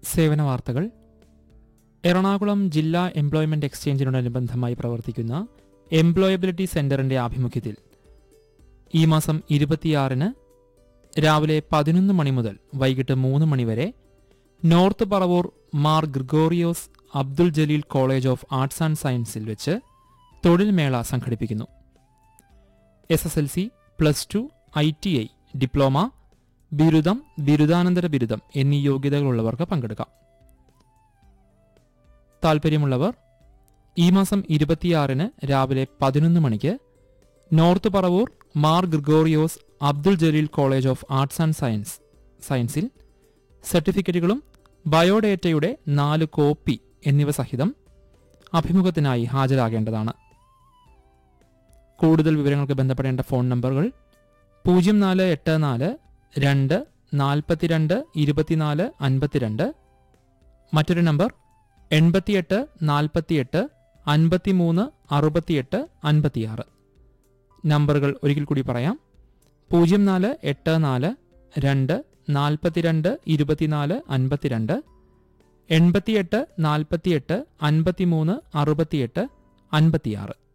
സേവന വാർത്തകൾ എറണാകുളം ജില്ലാ എംപ്ലോയ്മെന്റ് എക്സ്ചേഞ്ചിനോടനുബന്ധമായി പ്രവർത്തിക്കുന്ന എംപ്ലോയബിലിറ്റി സെന്ററിന്റെ ആഭിമുഖ്യത്തിൽ ഈ മാസം ഇരുപത്തിയാറിന് രാവിലെ പതിനൊന്ന് മണി മുതൽ വൈകിട്ട് മൂന്ന് മണി വരെ north Paravur Mar Gregorios Abdul Jaleel college of arts and സയൻസിൽ വെച്ച് തൊഴിൽ മേള സംഘടിപ്പിക്കുന്നു S S L C plus two I T I diploma ബിരുദം ബിരുദാനന്തര ബിരുദം എന്നീ യോഗ്യതകളുള്ളവർക്ക് പങ്കെടുക്കാം താൽപ്പര്യമുള്ളവർ ഈ മാസം ഇരുപത്തിയാറിന് രാവിലെ പതിനൊന്ന് മണിക്ക് north Paravur Mar Gregorios Abdul Jaleel college of arts and science സയൻസിൽ സർട്ടിഫിക്കറ്റുകളും ബയോഡേറ്റയുടെ നാല് കോപ്പി എന്നിവ സഹിതം അഭിമുഖത്തിനായി ഹാജരാകേണ്ടതാണ് കൂടുതൽ വിവരങ്ങൾക്ക് ബന്ധപ്പെടേണ്ട ഫോൺ നമ്പറുകൾ പൂജ്യം നാല് എട്ട് നാല് രണ്ട് നാൽപ്പത്തിരണ്ട് ഇരുപത്തിനാല് അൻപത്തിരണ്ട് മറ്റൊരു നമ്പർ എൺപത്തിയെട്ട് നാൽപ്പത്തിയെട്ട് അൻപത്തിമൂന്ന് അറുപത്തിയെട്ട് അൻപത്തിയാറ് നമ്പറുകൾ ഒരിക്കൽ കൂടി പറയാം പൂജ്യം നാല് എട്ട് നാല് രണ്ട് നാൽപ്പത്തിരണ്ട് ഇരുപത്തിനാല് അൻപത്തിരണ്ട് എൺപത്തിയെട്ട് നാൽപ്പത്തിയെട്ട് അൻപത്തിമൂന്ന് അറുപത്തിയെട്ട് അൻപത്തിയാറ്